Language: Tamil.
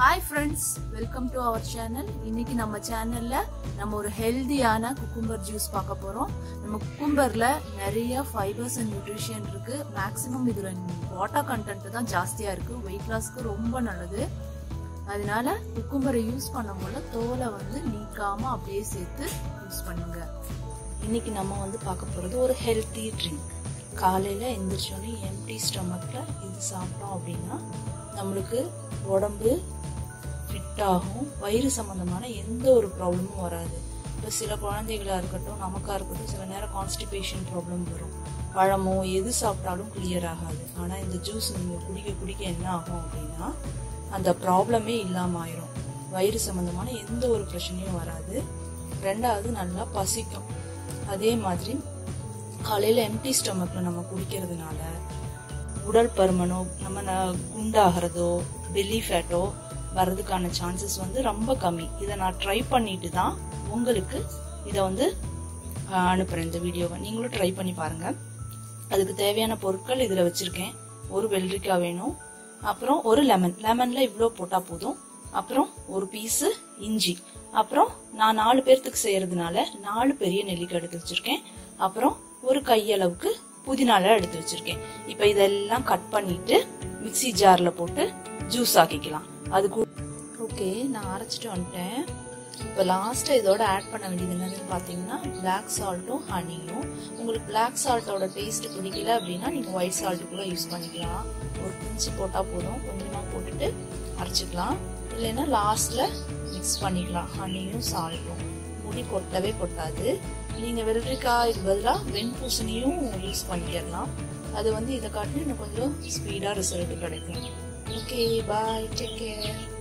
hi friends welcome to our channel இன்னைக்கு நம்ம சேனல்ல நம்ம ஒரு ஹெல்தியான குக்கும்பர் ஜூஸ் பார்க்க போறோம் நம்ம குக்கும்பர்ல நிறைய ஃபைபர்ஸ் அண்ட் நியூட்ரிஷன் இருக்கு மேக்ஸிமம் இதுல வாட்டர் கண்டென்ட் தான் ஜாஸ்தியா இருக்கு வெயிட் லாஸ்க்கு ரொம்ப நல்லது அதனால குக்கும்பரை யூஸ் பண்ணும்போது தோலை வந்து நீக்காம அப்படியே சேர்த்து யூஸ் பண்ணுங்க இன்னைக்கு நம்ம வந்து பார்க்க போகிறது ஒரு ஹெல்த்தி ட்ரிங்க் காலையில் எந்திரிச்சோன்னே எம்டி ஸ்டொமக்கில் இது சாப்பிட்டோம் அப்படின்னா நம்மளுக்கு உடம்பு ஃபிட் ஆகும் வயிறு சம்மந்தமான எந்த ஒரு ப்ராப்ளமும் வராது இப்போ சில குழந்தைகளாக இருக்கட்டும் நமக்காக இருக்கட்டும் சில நேரம் கான்ஸ்டிபேஷன் ப்ராப்ளம் வரும் பழமோ எது சாப்பிட்டாலும் கிளியர் ஆகாது ஆனால் இந்த ஜூஸ் நீங்கள் குடிக்க குடிக்க என்ன ஆகும் அப்படின்னா அந்த ப்ராப்ளமே இல்லாமல் ஆயிரும் வயிறு சம்மந்தமான எந்த ஒரு பிரச்சனையும் வராது ரெண்டாவது நல்லா பசிக்கும் அதே மாதிரி காலையில் எம்டி ஸ்டொமக்கில் நம்ம குடிக்கிறதுனால உடல் பருமனோ நம்ம ந- குண்டாகிறதோ பெல்லி ஃபேட்டோ வர்றதுக்கான சான்சஸ் வந்து ரொம்ப கம்மி இதை நான் ட்ரை பண்ணிட்டு தான் உங்களுக்கு இதை வந்து ஆஹ், அனுப்புறேன் இந்த வீடியோவை நீங்களும் ட்ரை பண்ணி பாருங்க அதுக்கு தேவையான பொருட்கள் இதில் வச்சிருக்கேன் ஒரு வெள்ளரிக்காய் வேணும் அப்புறம் ஒரு லெமன் லெமன்ல இவ்வளோ போட்டால் போதும் அப்புறம் ஒரு பீஸு இஞ்சி அப்புறம் நான் நாலு பேர்த்துக்கு செய்யறதுனால நாலு பெரிய நெல்லிக்காய் எடுத்து வச்சிருக்கேன் அப்புறம் ஒரு கையளவுக்கு புதினால எடுத்து வச்சிருக்கேன் இப்போ இதெல்லாம் கட் பண்ணிட்டு மிக்ஸி ஜார்ல போட்டு ஜூஸ் ஆக்கிக்கலாம் அது கூட ஓகே நான் அரைச்சிட்டு வந்துட்டேன் இப்போ லாஸ்ட்டாக இதோட ஆட் பண்ண வேண்டியது என்னதுன்னு பார்த்தீங்கன்னா பிளாக் சால்ட்டும் ஹனியும் உங்களுக்கு பிளாக் சால்ட்டோட டேஸ்ட் பிடிக்கல அப்படின்னா நீங்கள் ஒயிட் சால்ட் கூட யூஸ் பண்ணிக்கலாம் ஒரு பிஞ்சு போட்டால் போதும் கொஞ்சமாக போட்டுட்டு அரைச்சிக்கலாம் இல்லைன்னா லாஸ்ட்டில் மிக்ஸ் பண்ணிக்கலாம் ஹனியும் சால்ட்டும் முடி கொட்டவே கொட்டாது நீங்கள் வெள்ளரிக்காய்க்கு பதிலாக வெண்பூசணியும் யூஸ் பண்ணிக்கலாம் அது வந்து இதை காட்டிலும் இன்னும் கொஞ்சம் ஸ்பீடாக ரிசல்ட் கிடைக்கும் ஓகே பாய் டேக் கேர்